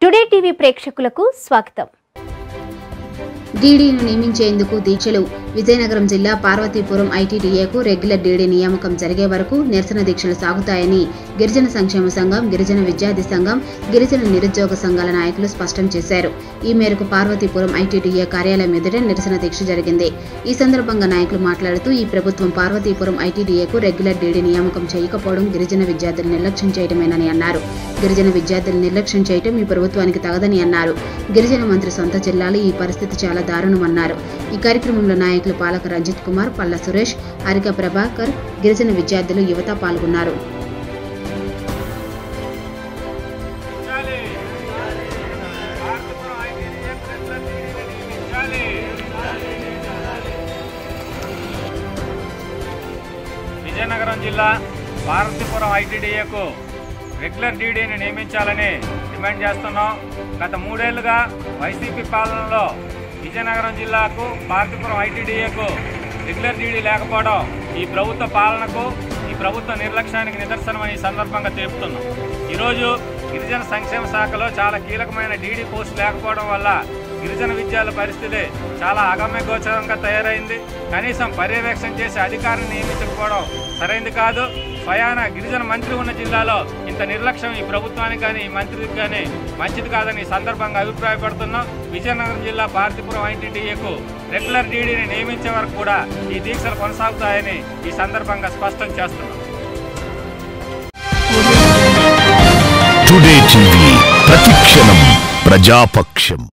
Today TV ప్రేక్షకులకు స్వాగతం డీడీని నియమించేందుకు దీక్షలు విజయనగరం జిల్లా పార్వతీపురం ఐటీడీఏకు రెగ్యులర్ డీడీ నియామకం జరిగే వరకు నిరసన దీక్షలు సాగుతాయని గిరిజన సంక్షేమ సంఘం గిరిజన విద్యార్థి సంఘం గిరిజన నిరుద్యోగ సంఘాల నాయకులు స్పష్టం చేశారు ఈ మేరకు పార్వతీపురం ఐటీడీఏ కార్యాలయం ఎదుట నిరసన దీక్ష జరిగింది ఈ సందర్భంగా నాయకులు మాట్లాడుతూ ఈ ప్రభుత్వం పార్వతీపురం ఐటీడీఏకు రెగ్యులర్ డీడీ నియామకం చేయకపోవడం గిరిజన విద్యార్థులు నిర్లక్ష్యం చేయడమేనని అన్నారు గిరిజన విద్యార్థులు నిర్లక్ష్యం చేయడం ఈ ప్రభుత్వానికి తగదని అన్నారు గిరిజన మంత్రి సొంత జిల్లాలో ఈ పరిస్థితి చాలా దారుణమన్నారు ఈ కార్యక్రమంలో నాయకులు పాలక రంజిత్ కుమార్ పల్ల సురేష్ హరిక ప్రభాకర్ గిరిజన విద్యార్థులు యువత పాల్గొన్నారు ఉంచాలి. భారతపురం ఐటీడీఏ ప్రెసిడెంట్ నియమించాలి. విజయనగరం జిల్లా భారతీపురం ఐటీడీఏకు రెగ్యులర్ డీడీని నియమించాలని డిమాండ్ చేస్తున్నాం గత మూడేళ్లుగా వైసీపీ పాలనలో విజయనగరం జిల్లాకు భారతీపురం ఐటీడీఏకు రెగ్యులర్ డీడీ లేకపోవడం ఈ ప్రభుత్వ పాలనకు ఈ ప్రభుత్వ నిర్లక్ష్యానికి నిదర్శనమని ఈ సందర్భంగా తెలుపుతున్నాం ఈరోజు గిరిజన సంక్షేమ శాఖలో చాలా కీలకమైన డీడీ పోస్ట్ లేకపోవడం వల్ల గిరిజన విద్యార్థుల పరిస్థితి చాలా అగమ్య గోచరంగా తయారైంది కనీసం పర్యవేక్షణ చేసే అధికారిని నియమించకపోవడం సరైంది కాదు స్వయాన గిరిజన మంత్రి ఉన్న జిల్లాలో ఇంత నిర్లక్ష్యం ఈ ప్రభుత్వానికి కానీ ఈ మంత్రికి కానీ మంచిది కాదని ఈ సందర్భంగా అభిప్రాయపడుతున్నాం విజయనగరం జిల్లా భారతీపురం ఐటీడీఏకు రెగ్యులర్ డీడీని నియమించే వరకు కూడా ఈ దీక్షలు కొనసాగుతాయని ఈ సందర్భంగా స్పష్టం చేస్తున్నాం టుడే టీవీ ప్రతిక్షణం ప్రజాపక్షం